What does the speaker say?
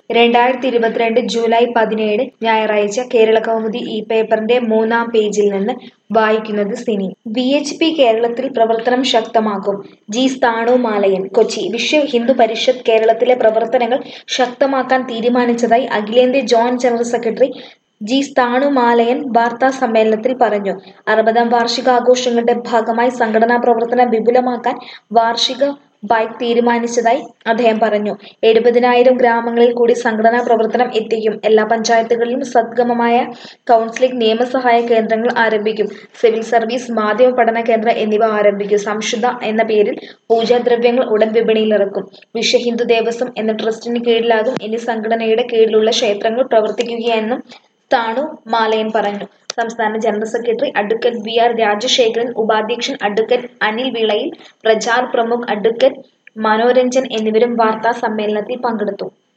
രണ്ടായിരത്തി ഇരുപത്തിരണ്ട് ജൂലൈ പതിനേഴ് ഞായറാഴ്ച കേരള കൗമുദി ഈ പേപ്പറിന്റെ മൂന്നാം പേജിൽ നിന്ന് വായിക്കുന്നത് സിനി വി എച്ച് പി കേരളത്തിൽ പ്രവർത്തനം ശക്തമാക്കും ജി സ്ഥാണു മാലയൻ കൊച്ചി വിശ്വ ഹിന്ദു പരിഷത്ത് കേരളത്തിലെ പ്രവർത്തനങ്ങൾ ശക്തമാക്കാൻ തീരുമാനിച്ചതായി അഖിലേന്ത്യാ joint general secretary G Sthanumalayan വാർത്താ സമ്മേളനത്തിൽ പറഞ്ഞു അറുപതാം വാർഷികാഘോഷങ്ങളുടെ ഭാഗമായി സംഘടനാ പ്രവർത്തനം വിപുലമാക്കാൻ വാർഷിക ബൈക്ക് തീരുമാനിച്ചതായി അദ്ദേഹം പറഞ്ഞു എഴുപതിനായിരം ഗ്രാമങ്ങളിൽ കൂടി സംഘടനാ പ്രവർത്തനം എത്തിക്കും എല്ലാ പഞ്ചായത്തുകളിലും സദ്ഗമമായ കൗൺസിലിംഗ് നിയമസഹായ കേന്ദ്രങ്ങൾ ആരംഭിക്കും സിവിൽ സർവീസ് മാധ്യമ പഠന കേന്ദ്രം എന്നിവ ആരംഭിക്കും സംശുദ്ധ എന്ന പേരിൽ പൂജാദ്രവ്യങ്ങൾ ഉടൻ വിപണിയിലിറക്കും വിശ്വ ഹിന്ദു ദേവസ്വം എന്ന ട്രസ്റ്റിന് കീഴിലാകും ഇനി സംഘടനയുടെ കീഴിലുള്ള ക്ഷേത്രങ്ങൾ പ്രവർത്തിക്കുകയെന്നും താണു മാലയൻ പറഞ്ഞു സംസ്ഥാന general secretary advocate V R Rajasekharan ഉപാധ്യക്ഷൻ അഡ്വക്കേറ്റ് അനിൽ വിളയിൽ പ്രചാർ പ്രമുഖ് അഡ്വക്കേറ്റ് മനോരഞ്ജൻ എന്നിവരും വാർത്താ സമ്മേളനത്തിൽ പങ്കെടുത്തു